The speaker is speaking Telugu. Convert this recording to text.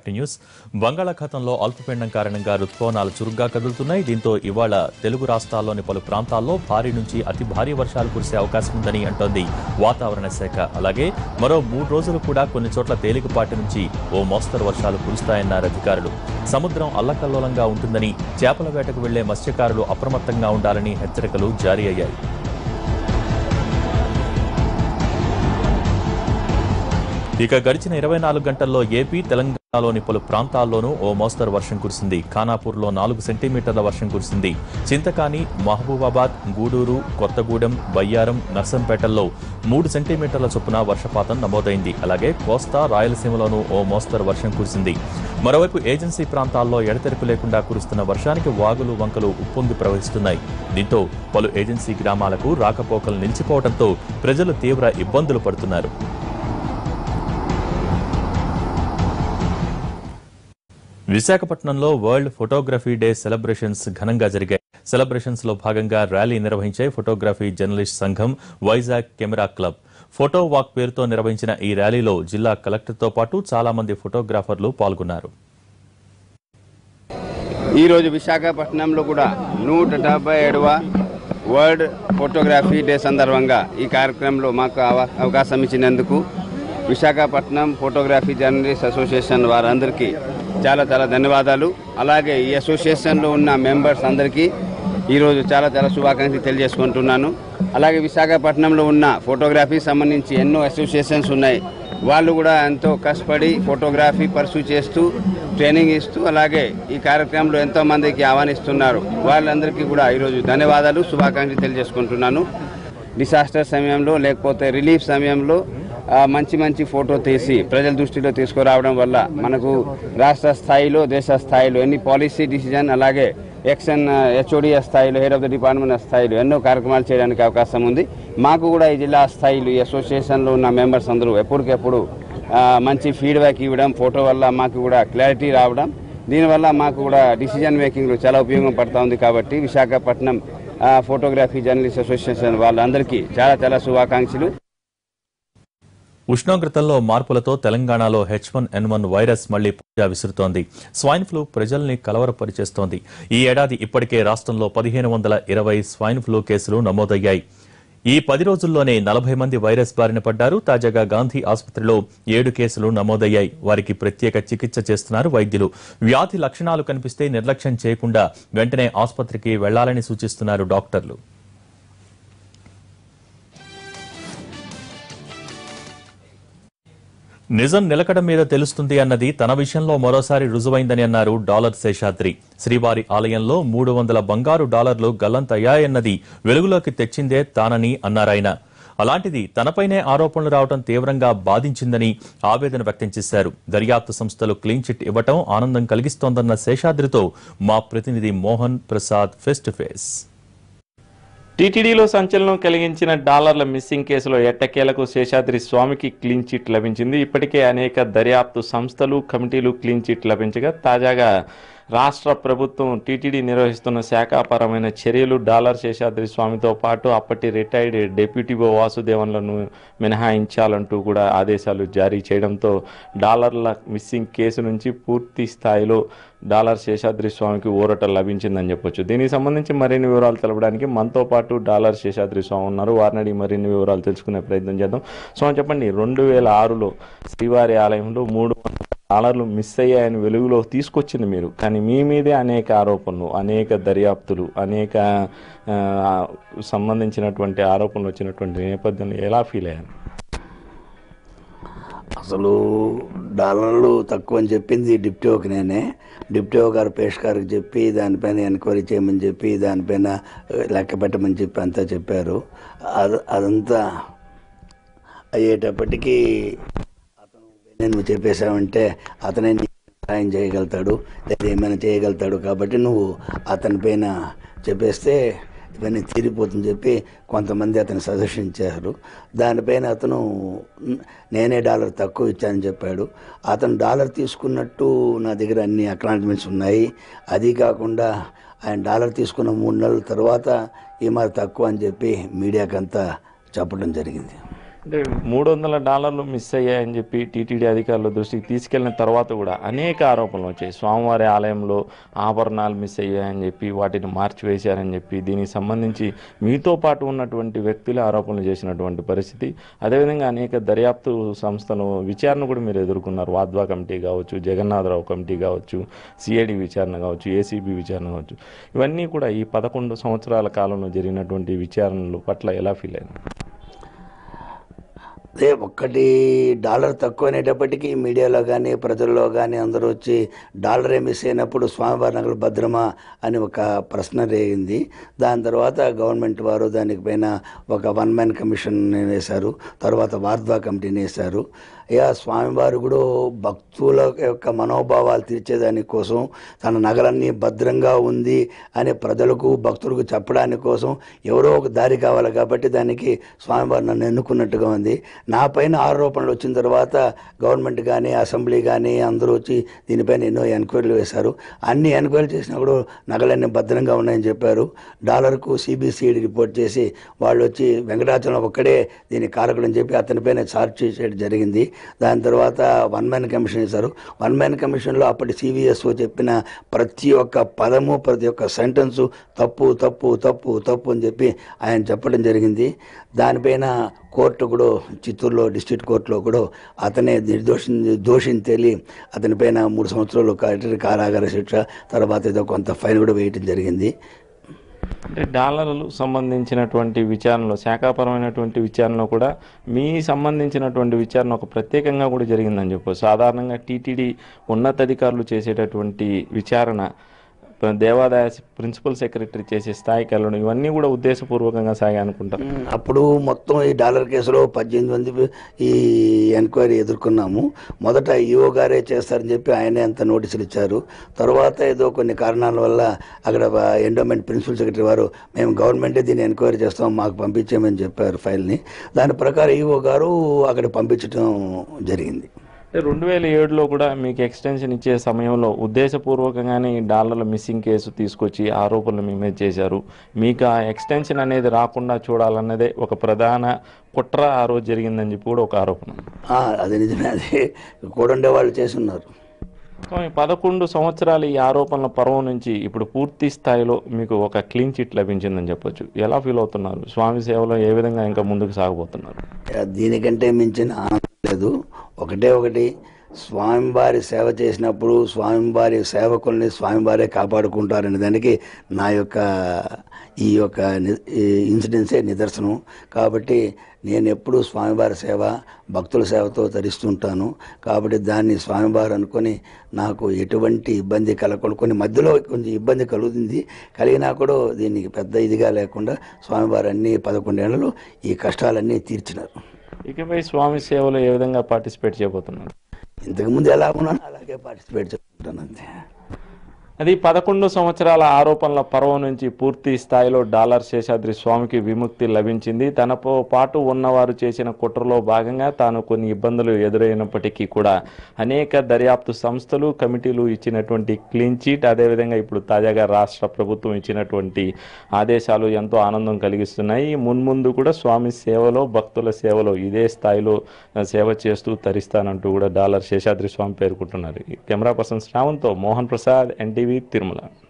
బ్రేకింగ్ న్యూస్ బంగాళాఖాతంలో అల్పపీడనం కారణంగా రుతుపవనాలు చురుగ్గా కదులుతున్నాయి దీంతో ఇవాళ తెలుగు రాష్ట్రాల్లోని పలు ప్రాంతాల్లో భారీ నుంచి అతి భారీ వర్షాలు కురిసే అవకాశం ఉందని అంటోంది వాతావరణ శాఖ అలాగే మరో మూడు రోజులు కూడా కొన్ని చోట్ల తేలికపాటి నుంచి ఓ మోస్తరు వర్షాలు కురుస్తాయన్నారు అధికారులు సముద్రం అల్లకల్లోలంగా ఉంటుందని చేపల వేటకు వెళ్లే మత్స్యకారులు అప్రమత్తంగా ఉండాలని హెచ్చరికలు జారీ అయ్యాయి ఇక గడిచిన ఇరవై నాలుగు గంటల్లో ఏపీ తెలంగాణలోని పలు ప్రాంతాల్లోనూ ఓ మోస్తరు వర్షం కురిసింది ఖానాపూర్లో నాలుగు సెంటీమీటర్ల వర్షం కురిసింది చింతకాని మహబూబాబాద్ గూడూరు కొత్తగూడెం బయ్యారం నర్సంపేటల్లో మూడు సెంటీమీటర్ల చొప్పున వర్షపాతం నమోదైంది అలాగే కోస్తా రాయలసీమలోనూ ఓ మోస్తరు వర్షం కురిసింది మరోవైపు ఏజెన్సీ ప్రాంతాల్లో ఎడతెరిపి లేకుండా కురుస్తున్న వర్షానికి వాగులు వంకలు ఉప్పొంగి ప్రవహిస్తున్నాయి దీంతో పలు ఏజెన్సీ గ్రామాలకు రాకపోకలు నిలిచిపోవడంతో ప్రజలు తీవ్ర ఇబ్బందులు పడుతున్నారు విశాఖపట్నంలో వరల్డ్ ఫోటోగ్రఫీ డే సెలబ్రేషన్స్ ఘనంగా జరిగాయి సెలబ్రేషన్స్ లో భాగంగా ర్యాలీ నిర్వహించాయి ఫోటోగ్రఫీ జర్నలిస్ట్ సంఘం Vizag camera club photo walk పేరుతో నిర్వహించిన ఈ ర్యాలీలో జిల్లా కలెక్టర్తో పాటు చాలా మంది ఫోటోగ్రాఫర్లు పాల్గొన్నారు ఈరోజు విశాఖపట్నంలో కూడా నూట డెబ్బై ఏడవ వరల్డ్ ఫోటోగ్రఫీ డే సందర్భంగా ఈ కార్యక్రమంలో మాకు అవ- అవకాశం ఇచ్చినందుకు విశాఖపట్నం ఫోటోగ్రఫీ జర్నలిస్ట్ అసోసియేషన్ వారందరికీ చాలా చాలా ధన్యవాదాలు అలాగే ఈ అసోసియేషన్లో ఉన్న మెంబర్స్ అందరికీ ఈరోజు చాలా చాలా శుభాకాంక్షలు తెలియజేసుకుంటున్నాను అలాగే విశాఖపట్నంలో ఉన్న ఫోటోగ్రఫీ సంబంధించి ఎన్నో అసోసియేషన్స్ ఉన్నాయి వాళ్ళు కూడా ఎంతో కష్టపడి ఫోటోగ్రఫీ పర్సూ చేస్తూ ట్రైనింగ్ ఇస్తూ అలాగే ఈ కార్యక్రమంలో ఎంతో మందికి ఆహ్వానిస్తున్నారు వాళ్ళందరికీ కూడా ఈరోజు ధన్యవాదాలు శుభాకాంక్షలు తెలియజేసుకుంటున్నాను డిసాస్టర్ సమయంలో లేకపోతే రిలీఫ్ సమయంలో ఆ, మంచి మంచి ఫోటో తీసి ప్రజల దృష్టిలో తీసుకురావడం వల్ల మనకు రాష్ట్ర స్థాయిలో దేశ స్థాయిలో ఎన్ని పాలసీ డిసిజన్ అలాగే ఎక్సన్ హెచ్ఓడిఎస్ స్థాయిలో హెడ్ ఆఫ్ ద డిపార్ట్మెంట్ స్థాయిలో ఎన్నో కార్యక్రమాలు చేయడానికి అవకాశం ఉంది మాకు కూడా ఈ జిల్లా స్థాయిలో ఈ అసోసియేషన్లో ఉన్న మెంబర్స్ అందరూ ఎప్పటికెప్పుడు ఆ, మంచి ఫీడ్బ్యాక్ ఇవ్వడం ఫోటో వల్ల మాకు కూడా క్లారిటీ రావడం దీనివల్ల మాకు కూడా డిసిజన్ మేకింగ్లో చాలా ఉపయోగం పడుతూ ఉంది కాబట్టి విశాఖపట్నం ఆ, ఫోటోగ్రఫీ జర్నలిస్ట్ అసోసియేషన్ వాళ్ళందరికీ చాలా చాలా శుభాకాంక్షలు ఉష్ణోగ్రతల్లో మార్పులతో తెలంగాణలో H one N one virus మళ్లీ పూజా విసురుతోంది స్వైన్ ఫ్లూ ప్రజల్ని కలవరపరిచేస్తోంది ఈ ఏడాది ఇప్పటికే రాష్ట్రంలో పదిహేను వందల ఇరవై స్వైన్ ఫ్లూ కేసులు నమోదయ్యాయి ఈ పది రోజుల్లోనే నలభై మంది వైరస్ బారిన పడ్డారు తాజాగా గాంధీ ఆసుపత్రిలో ఏడు కేసులు నమోదయ్యాయి వారికి ప్రత్యేక చికిత్స చేస్తున్నారు వైద్యులు వ్యాధి లక్షణాలు కనిపిస్తే నిర్లక్ష్యం చేయకుండా వెంటనే ఆసుపత్రికి వెళ్లాలని సూచిస్తున్నారు డాక్టర్లు నిజం నిలకడ మీద తెలుస్తుంది అన్నది తన విషయంలో మరోసారి రుజువైందని అన్నారు డాలర్ శేషాద్రి శ్రీవారి ఆలయంలో మూడు వందల బంగారు డాలర్లు గల్లంతయ్యాయన్నది వెలుగులోకి తెచ్చిందే తానని అన్నారాయన అలాంటిది తనపైనే ఆరోపణలు రావడం తీవ్రంగా బాధించిందని ఆవేదన వ్యక్తం చేశారు దర్యాప్తు సంస్థలు క్లీన్ చిట్ ఇవ్వటం ఆనందం కలిగిస్తోందన్న శేషాద్రితో మా ప్రతినిధి Mohan Prasad face to face టీటీడీలో సంచలనం కలిగించిన డాలర్ల మిస్సింగ్ కేసులో ఎట్టకేలకు శేషాద్రి స్వామికి క్లీన్ చిట్ లభించింది ఇప్పటికే అనేక దర్యాప్తు సంస్థలు కమిటీలు క్లీన్ చిట్ లభించగా తాజాగా రాష్ట్ర ప్రభుత్వం టీటీడీ నిర్వహిస్తున్న శాఖాపరమైన చర్యలు డాలర్ శేషాద్రి స్వామితో పాటు అప్పటి రిటైర్డ్ డిప్యూటీ వాసుదేవన్లను మినహాయించాలంటూ కూడా ఆదేశాలు జారీ చేయడంతో డాలర్ల మిస్సింగ్ కేసు నుంచి పూర్తి స్థాయిలో డాలర్ శేషాద్రి స్వామికి ఊరట లభించిందని చెప్పొచ్చు దీనికి సంబంధించి మరిన్ని వివరాలు తెలపడానికి మనతో పాటు డాలర్ శేషాద్రి స్వామి ఉన్నారు వారిని అడిగి మరిన్ని వివరాలు తెలుసుకునే ప్రయత్నం చేద్దాం స్వామి చెప్పండి రెండు వేల ఆరులో శ్రీవారి ఆలయంలో మూడు వందల డాలర్లు మిస్ అయ్యాయని వెలుగులో తీసుకొచ్చింది మీరు కానీ మీ మీదే అనేక ఆరోపణలు అనేక దర్యాప్తులు అనేక ఆ, సంబంధించినటువంటి ఆరోపణలు వచ్చినటువంటి నేపథ్యంలో ఎలా ఫీల్ అయ్యారు అసలు డాలర్లు తక్కువ అని చెప్పింది డిప్టోకి నేనే డిప్టో గారు పేష్ గారికి చెప్పి దానిపైన ఎంక్వైరీ చేయమని చెప్పి దానిపైన లెక్క పెట్టమని చెప్పి అంతా చెప్పారు అది అదంతా అయ్యేటప్పటికీ అతను "నేను నువ్వు చెప్పేశావంటే అతనే నీకు సహాయం చేయగలుగుతాడు లేదా ఏమైనా చేయగలుగుతాడు కాబట్టి నువ్వు అతని పైన చెప్పేస్తే ఇవన్నీ తీరిపోతుందని చెప్పి కొంతమంది అతను సజెషన్ ఇచ్చారు దానిపైన అతను నేనే డాలర్ తక్కువ ఇచ్చానని చెప్పాడు అతను డాలర్ తీసుకున్నట్టు నా దగ్గర అన్ని అక్నాలజ్మెంట్స్ ఉన్నాయి అది కాకుండా ఆయన డాలర్ తీసుకున్న మూడు నెలల తర్వాత ఈ మరి తక్కువ అని చెప్పి మీడియాకంతా చెప్పడం జరిగింది అంటే మూడు వందల డాలర్లు మిస్ అయ్యాయని చెప్పి టీటీడీ అధికారుల దృష్టికి తీసుకెళ్లిన తర్వాత కూడా అనేక ఆరోపణలు వచ్చాయి స్వామివారి ఆలయంలో ఆభరణాలు మిస్ అయ్యాయని చెప్పి వాటిని మార్చివేశారని చెప్పి దీనికి సంబంధించి మీతో పాటు ఉన్నటువంటి వ్యక్తులే ఆరోపణలు చేసినటువంటి పరిస్థితి అదేవిధంగా అనేక దర్యాప్తు సంస్థలు విచారణ కూడా మీరు ఎదుర్కొన్నారు వాద్వా కమిటీ కావచ్చు జగన్నాథరావు కమిటీ కావచ్చు సిఐడి విచారణ కావచ్చు ఏసీబీ విచారణ కావచ్చు ఇవన్నీ కూడా ఈ పదకొండు సంవత్సరాల కాలంలో జరిగినటువంటి విచారణలు పట్ల ఎలా ఫీల్ అయ్యారు అదే ఒక్కటి డాలర్ తక్కువ అనేటప్పటికీ మీడియాలో కానీ ప్రజల్లో కానీ అందరూ వచ్చి డాలరే మిస్ అయినప్పుడు స్వామివారి నగలు భద్రమా అని ఒక ప్రశ్న రేగింది దాని తర్వాత గవర్నమెంట్ వారు దానికి పైన ఒక వన్ మ్యాన్ కమిషన్ వేశారు తర్వాత వార్ధా కమిటీని వేశారు ఇక స్వామివారు కూడా భక్తుల యొక్క మనోభావాలు తీర్చేదాని కోసం తన నగలన్నీ భద్రంగా ఉంది అని ప్రజలకు భక్తులకు చెప్పడానికి కోసం ఎవరో ఒక దారి కావాలి కాబట్టి దానికి స్వామివారు నన్ను ఎన్నుకున్నట్టుగా ఉంది నా పైన ఆరోపణలు వచ్చిన తర్వాత గవర్నమెంట్ కానీ అసెంబ్లీ కానీ అందరూ వచ్చి దీనిపైన ఎన్నో ఎంక్వైరీలు వేశారు అన్ని ఎంక్వైరీలు చేసినా కూడా నగలన్నీ భద్రంగా ఉన్నాయని చెప్పారు డాలర్కు సిబిసిఐడి రిపోర్ట్ చేసి వాళ్ళు వచ్చి వెంకటాచలం ఒక్కడే దీని కారకుడని చెప్పి అతనిపైన ఛార్జ్ చేసేయడం జరిగింది దాని తర్వాత వన్ మ్యాన్ కమిషన్ ఇస్తారు వన్ మ్యాన్ కమిషన్లో అప్పటి సివిఎస్ఓ చెప్పిన ప్రతి ఒక్క పదము ప్రతి ఒక్క సెంటెన్సు తప్పు తప్పు తప్పు తప్పు అని చెప్పి ఆయన చెప్పడం జరిగింది దానిపైన కోర్టు కూడా చిత్తూరులో డిస్ట్రిక్ట్ కోర్టులో కూడా అతనే నిర్దోషి దోషిని తేలి అతనిపైన మూడు సంవత్సరాలు కఠిన కారాగార శిక్ష తర్వాత ఏదో కొంత ఫైన్ కూడా వేయటం జరిగింది అంటే డాలర్లు సంబంధించినటువంటి విచారణలో శాఖాపరమైనటువంటి విచారణలో కూడా మీ సంబంధించినటువంటి విచారణ ఒక ప్రత్యేకంగా కూడా జరిగిందని చెప్పు సాధారణంగా టీటీడీ ఉన్నతాధికారులు చేసేటటువంటి విచారణ దేవాదాయ ప్రిన్సిపల్ సెక్రటరీ చేసే స్థాయికి వెళ్ళడం ఇవన్నీ కూడా ఉద్దేశపూర్వకంగా సాగా అనుకుంటారు ఉమ్, అప్పుడు మొత్తం ఈ డాలర్ కేసులో పద్దెనిమిది మంది ఈ ఎంక్వైరీ ఎదుర్కొన్నాము మొదట ఈఓ గారే చేస్తారని చెప్పి ఆయనే అంత నోటీసులు ఇచ్చారు తర్వాత ఏదో కొన్ని కారణాల వల్ల అక్కడ ఎండోమెంట్ ప్రిన్సిపల్ సెక్రటరీ వారు మేము గవర్నమెంటే దీన్ని ఎంక్వైరీ చేస్తాం మాకు పంపించేయమని చెప్పారు ఫైల్ని దాని ప్రకారం ఈఓ గారు అక్కడ పంపించడం జరిగింది అంటే రెండు వేల ఏడులో కూడా మీకు ఎక్స్టెన్షన్ ఇచ్చే సమయంలో ఉద్దేశపూర్వకంగానే ఈ డాలర్ల మిస్సింగ్ కేసు తీసుకొచ్చి ఆరోపణలు మీ మీద చేశారు మీకు ఆ ఎక్స్టెన్షన్ అనేది రాకుండా చూడాలన్నదే ఒక ప్రధాన కుట్ర ఆ రోజు జరిగిందని చెప్పి కూడా ఒక ఆరోపణ ఆ, అది నిజమే అది కూడండే వాళ్ళు చేసి ఉన్నారు స్వామి, పదకొండు సంవత్సరాల ఈ ఆరోపణల పర్వం నుంచి ఇప్పుడు పూర్తి స్థాయిలో మీకు ఒక క్లీన్ చిట్ లభించిందని చెప్పొచ్చు ఎలా ఫీల్ అవుతున్నారు స్వామి సేవలో ఏ విధంగా ఇంకా ముందుకు సాగబోతున్నారు దీనికంటే మించిన ఆనందం లేదు ఒకటే ఒకటి స్వామివారి సేవ చేసినప్పుడు స్వామివారి సేవకుల్ని స్వామివారే కాపాడుకుంటారనే దానికి నా యొక్క ఈ యొక్క ని- ఈ ఇన్సిడెన్సే నిదర్శనం కాబట్టి నేను ఎప్పుడూ స్వామివారి సేవ భక్తుల సేవతో తరిస్తుంటాను కాబట్టి దాన్ని స్వామివారు అనుకొని నాకు ఎటువంటి ఇబ్బంది కలగకుండా కొన్ని మధ్యలో కొంచెం ఇబ్బంది కలుగుతుంది కలిగినా కూడా దీనికి పెద్ద ఇదిగా లేకుండా స్వామివారు అన్ని పదకొండేళ్లలో ఈ కష్టాలన్నీ తీర్చినారు ఇకపై స్వామి సేవలో ఏ విధంగా పార్టిసిపేట్ చేయబోతున్నారు ఇంతకుముందు ఎలా ఉన్నానో అలాగే పార్టిసిపేట్ చేస్తుంటాను అంతే అది పదకొండు సంవత్సరాల ఆరోపణల పర్వం నుంచి పూర్తి స్థాయిలో డాలర్ శేషాద్రి స్వామికి విముక్తి లభించింది తనతో పాటు ఉన్నవారు చేసిన కుట్రలో భాగంగా తాను కొన్ని ఇబ్బందులు ఎదురైనప్పటికీ కూడా అనేక దర్యాప్తు సంస్థలు కమిటీలు ఇచ్చినటువంటి క్లీన్ చీట్ అదేవిధంగా ఇప్పుడు తాజాగా రాష్ట్ర ప్రభుత్వం ఇచ్చినటువంటి ఆదేశాలు ఎంతో ఆనందం కలిగిస్తున్నాయి మున్ముందు కూడా స్వామి సేవలో భక్తుల సేవలో ఇదే స్థాయిలో ఆ, సేవ చేస్తూ తరిస్తానంటూ కూడా డాలర్ శేషాద్రి స్వామి పేర్కొంటున్నారు కెమెరా పర్సన్ శ్రావణ్తో మోహన్ ప్రసాద్ ఎన్టీవీ తిరుమల